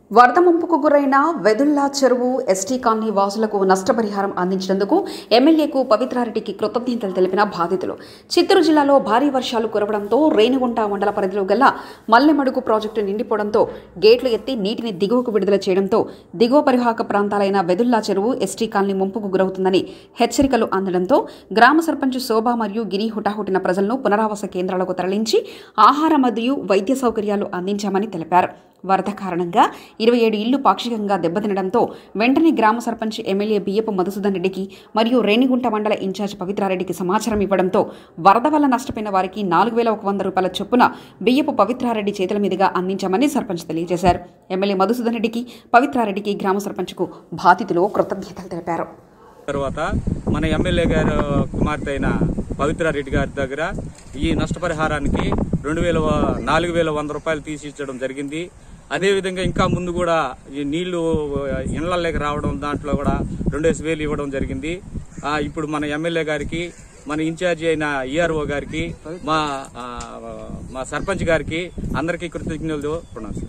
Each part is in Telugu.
వరద ముంపుకు గురైన వెదుల్లా చెరువు ఎస్టీ కాలనీ వాసులకు నష్టపరిహారం అందించినందుకు ఎమ్మెల్యేకు పవిత్రారెడ్డికి కృతజ్ఞతలు తెలిపిన బాధితులు చిత్తూరు జిల్లాలో భారీ వర్షాలు కురవడంతో రేణిగుంట మండల పరిధిలో గల మల్లెమడుగు ప్రాజెక్టు నిండిపోవడంతో గేట్లు ఎత్తి నీటిని దిగువకు విడుదల చేయడంతో దిగువ పరివాహక ప్రాంతాలైన వెదుల్లా చెరువు ఎస్టీ కాలనీ ముంపుకు గురవుతుందని హెచ్చరికలు అందడంతో గ్రామ సర్పంచ్ శోభ మరియు గిరి హుటాహుటిన ప్రజలను పునరావాస కేంద్రాలకు తరలించి ఆహార మరియు వైద్య సౌకర్యాలు అందించామని తెలిపారు వరద కారణంగా ఇరవై ఏడు ఇళ్లు పాక్షికంగా దెబ్బతినడంతో వెంటనే గ్రామ సర్పంచ్ ఎమ్మెల్యే బియ్యపు మధుసూదన్ రెడ్డికి మరియు రేణిగుంట మండల ఇన్ఛార్జ్ పవిత్రారెడ్డికి సమాచారం ఇవ్వడంతో వరద వల్ల నష్టపోయిన వారికి నాలుగు వేల ఒక వంద రూపాయల చొప్పున బియ్యపు పవిత్రారెడ్డి చేతుల మీదుగా అందించామని సర్పంచ్ తెలియజేశారు ఎమ్మెల్యే మధుసూదన్ రెడ్డికి పవిత్రారెడ్డికి గ్రామ సర్పంచ్కు బాధితులు కృతజ్ఞతలు తెలిపారు తర్వాత మన ఎమ్మెల్యే గారు కుమార్తె అయిన పవిత్రారెడ్డి గారి దగ్గర ఈ నష్టపరిహారానికి రెండు వేల నాలుగు వేల వంద రూపాయలు తీసి ఇచ్చడం జరిగింది అదేవిధంగా ఇంకా ముందు కూడా ఈ నీళ్లు ఇళ్లలోకి రావడం దాంట్లో కూడా రెండేసి వేలు ఇవ్వడం జరిగింది ఆ, ఇప్పుడు మన ఎమ్మెల్యే గారికి మన ఇన్ఛార్జి అయిన ఈఆర్ఓ గారికి మా ఆ, మా సర్పంచ్ గారికి అందరికీ కృతజ్ఞతలు ప్రణామాలు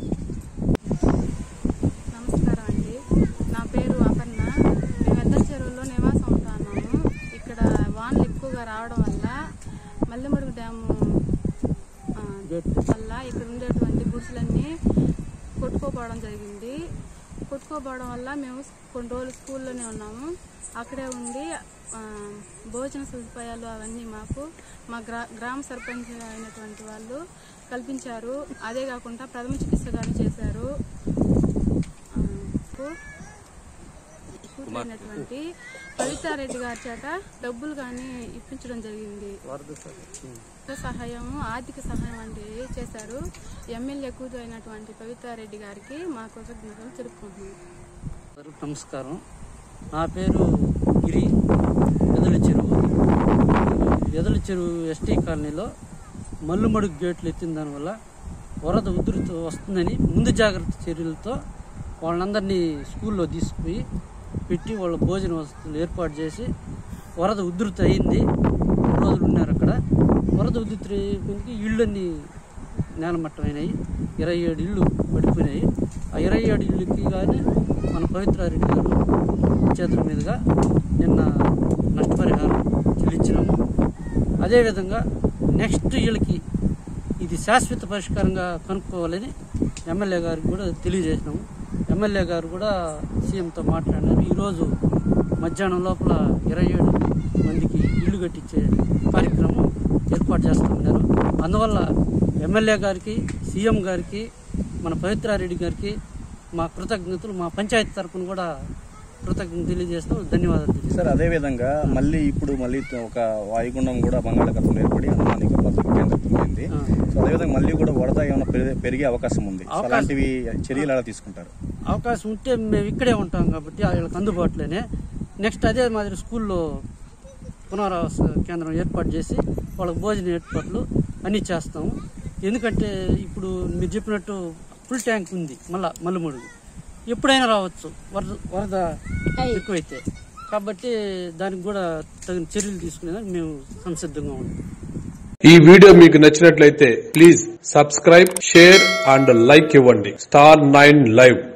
నమస్కారం అండి నా పేరు అపర్ణ మేము పెద్ద చెరువులో నివాసం ఉంటున్నాము ఇక్కడ వానలు ఎక్కువగా రావడం వల్ల మల్లెమడుగు డ్యాము ఆ, వల్ల ఇక్కడ ఉండేటువంటి గుడిసెలన్నీ కొట్టుకోపోవడం జరిగింది కొట్టుకోపోవడం వల్ల మేము కొన్ని రోజులు స్కూల్లోనే ఉన్నాము అక్కడే ఉండి ఆ, భోజన సదుపాయాలు అవన్నీ మాకు మా గ్రా గ్రామ సర్పంచ్ అయినటువంటి వాళ్ళు కల్పించారు అదే కాకుండా ప్రథమ చికిత్స కానీ చేశారు ఆ, కు- కూతురైనటువంటి కవితారెడ్డి గారి చేత డబ్బులు కానీ ఇప్పించడం జరిగింది వరద సహాయము ఆర్థిక సహాయం అంటే చేశారు ఎమ్మెల్యే కూతురు అయినటువంటి పవితారెడ్డి గారికి మా కృతజ్ఞతలు తెలుపుకుంటున్నాం అందరికీ నమస్కారం నా పేరు గిరి ఎదల చెరువు ఎదల చెరువు ఎస్టీ కాలనీలో మల్లుమడుగు గేట్లు ఎత్తిన దానివల్ల వరద ఉధృతి వస్తుందని ముందు జాగ్రత్త చర్యలతో వాళ్ళందరినీ స్కూల్లో తీసుకుపోయి పెట్టి వాళ్ళ భోజన వసతులు ఏర్పాటు చేసి వరద ఉధృతి అయింది రెండు రోజులు ఉన్నారు అక్కడ వరద ఉధృతి కొందికి ఇళ్ళన్నీ నేలమట్టమైనాయి ఇరవై ఏడు ఇళ్ళు పడిపోయినాయి ఆ ఇరవై ఏడు ఇళ్ళకి కానీ మన పవిత్రారెడ్డి గారు చేతుల మీదుగా నిన్న నష్టపరిహారం చెల్లించినాము అదేవిధంగా నెక్స్ట్ వీళ్ళకి ఇది శాశ్వత పరిష్కారంగా కనుక్కోవాలని ఎమ్మెల్యే గారికి కూడా తెలియజేసినాము ఎమ్మెల్యే గారు కూడా సీఎంతో మాట్లాడినారు ఈరోజు మధ్యాహ్నం లోపల ఇరవై ఏడు మందికి ఇల్లు కట్టించే కార్యక్రమం ఏర్పాటు చేస్తున్నారు అందువల్ల ఎమ్మెల్యే గారికి సీఎం గారికి మన పవిత్రారెడ్డి గారికి మా కృతజ్ఞతలు మా పంచాయతీ తరపున కూడా కృతజ్ఞతలు తెలియజేస్తాం ధన్యవాదాలు తెలియజేస్తాం సార్ అదే విధంగా మళ్ళీ ఇప్పుడు మళ్ళీ ఒక వాయుగుండం కూడా బంగాళాఖాతంలో ఏర్పడి అనుమానిక ప్రాజెక్ట్ కేంద్రమైంది ఆ. సో అదేవిధంగా మళ్ళీ కూడా వరద ఏమైనా పెరిగే- పెరిగే అవకాశం ఉంది సో అవకాశం- అలాంటివి చర్యలు ఎలా తీసుకుంటారు అవకాశం ఉంటే మేము ఇక్కడే ఉంటాం కాబట్టి వాళ్ళకి అందుబాటులోనే నెక్స్ట్ అదే మాదిరి స్కూల్లో పునరావాస కేంద్రం ఏర్పాటు చేసి వాళ్ళకి భోజన ఏర్పాట్లు అన్నీ చేస్తాము ఎందుకంటే ఇప్పుడు మీరు చెప్పినట్టు ఫుల్ ట్యాంక్ ఉంది మళ్ళా మల్లుమడుగు ఎప్పుడైనా రావచ్చు వరద వరద ఎక్కువైతే కాబట్టి దానికి కూడా తగిన చర్యలు తీసుకునేదానికి మేము సంసిద్ధంగా ఉంటాం ఈ వీడియో మీకు నచ్చినట్లయితే please subscribe share and like ఇవ్వండి స్టార్ నైన్ లైవ్